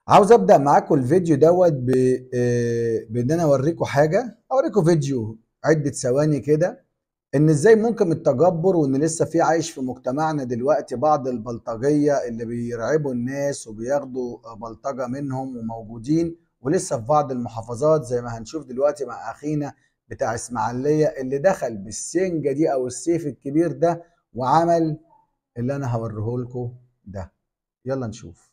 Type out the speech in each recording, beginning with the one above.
عاوز ابدا معاكم الفيديو دوت ب... آه، بان انا اوريكم حاجه اوريكم فيديو عده ثواني كده ان ازاي ممكن التجبر وان لسه في عايش في مجتمعنا دلوقتي بعض البلطجيه اللي بيرعبوا الناس وبياخدوا بلطجه منهم وموجودين ولسه في بعض المحافظات زي ما هنشوف دلوقتي مع اخينا بتاع اسماعيليه اللي دخل بالسنجه دي او السيف الكبير ده وعمل اللي انا هوريه لكم ده يلا نشوف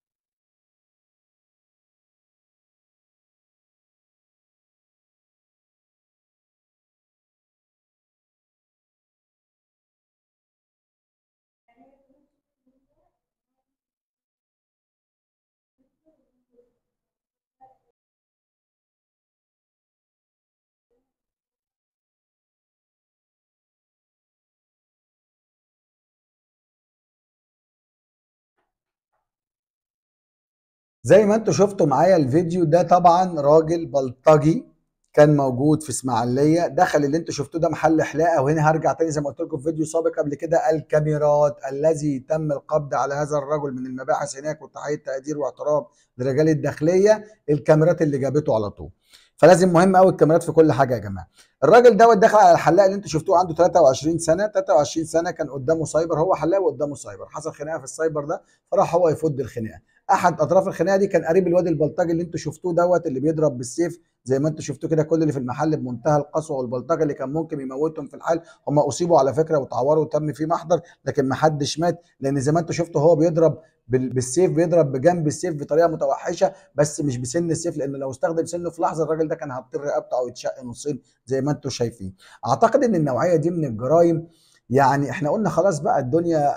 زي ما انتم شفتوا معايا الفيديو ده طبعا راجل بلطجي كان موجود في اسماعيليه دخل اللي انتم شفتوه ده محل حلاقه وهنا هرجع تاني زي ما قلت لكم في فيديو سابق قبل كده الكاميرات الذي تم القبض على هذا الرجل من المباحث هناك وتحيه تقدير واحترام لرجال الداخليه الكاميرات اللي جابته على طول فلازم مهم قوي الكاميرات في كل حاجه يا جماعه الراجل دوت دخل على الحلاق اللي انتم شفتوه عنده 23 سنه 23 سنه كان قدامه سايبر هو حلاق وقدامه سايبر حصل خناقه في السايبر ده فراح هو يفض الخناقه احد اطراف الخناقه دي كان قريب الواد البلطجي اللي انتم شفتوه دوت اللي بيضرب بالسيف زي ما انتم شفتوه كده كل اللي في المحل بمنتهى القسوه والبلطجه اللي كان ممكن يموتهم في الحال هم اصيبوا على فكره وتعوروا وتم في محضر لكن ما حدش مات لان زي ما انتم شفتوا هو بيضرب بالسيف بيضرب بجنب السيف بطريقه متوحشه بس مش بسن السيف لان لو استخدم سنه في لحظه الراجل ده كان هتطير رقبته او يتشق نصين زي ما انتم شايفين اعتقد ان النوعيه دي من الجرائم يعني احنا قلنا خلاص بقى الدنيا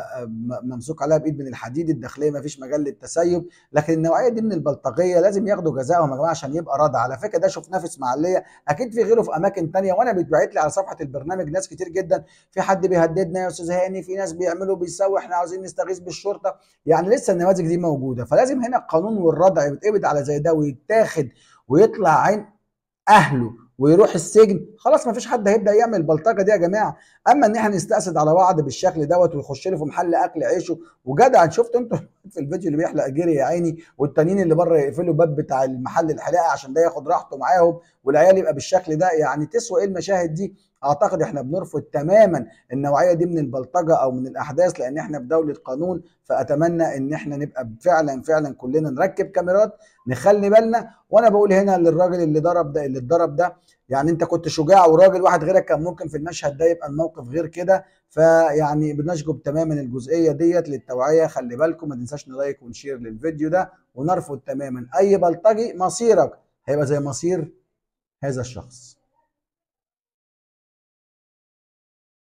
ممسوك عليها بايد من الحديد الداخليه ما فيش مجال للتسيب لكن النوعيه دي من البلطجيه لازم ياخدوا جزائهم يا جماعه عشان يبقى رضا على فكره ده شفناه في اسماعيليه اكيد في غيره في اماكن تانية وانا بيتبعت لي على صفحه البرنامج ناس كتير جدا في حد بيهددنا يا استاذ هاني في ناس بيعملوا بيسوي احنا عاوزين نستغيث بالشرطه يعني لسه النماذج دي موجوده فلازم هنا القانون والردع يتقبض على زي ده ويتاخد ويطلع عين اهله ويروح السجن خلاص ما فيش حد هيبدا يعمل البلطجه دي يا جماعه اما ان احنا نستأسد على بعض بالشكل دوت ويخش له في محل اكل عيشه وجدع شفتوا انتوا في الفيديو اللي بيحلق جري يا عيني والتانيين اللي بره يقفلوا باب بتاع المحل الحلاقه عشان ده ياخد راحته معاهم والعيال يبقى بالشكل ده يعني تسوى ايه المشاهد دي اعتقد احنا بنرفض تماما النوعيه دي من البلطجه او من الاحداث لان احنا في دوله قانون فاتمنى ان احنا نبقى فعلا فعلا كلنا نركب كاميرات نخلي بالنا وانا بقول هنا للراجل اللي ضرب ده اللي اتضرب ده يعني انت كنت شجاع وراجل واحد غيرك كان ممكن في المشهد ده يبقى الموقف غير كده فيعني بنشجب تماما الجزئيه ديت للتوعيه خلي بالكم ما تنساش نلايك ونشير للفيديو ده ونرفض تماما اي بلطجي مصيرك هيبقى زي مصير هذا الشخص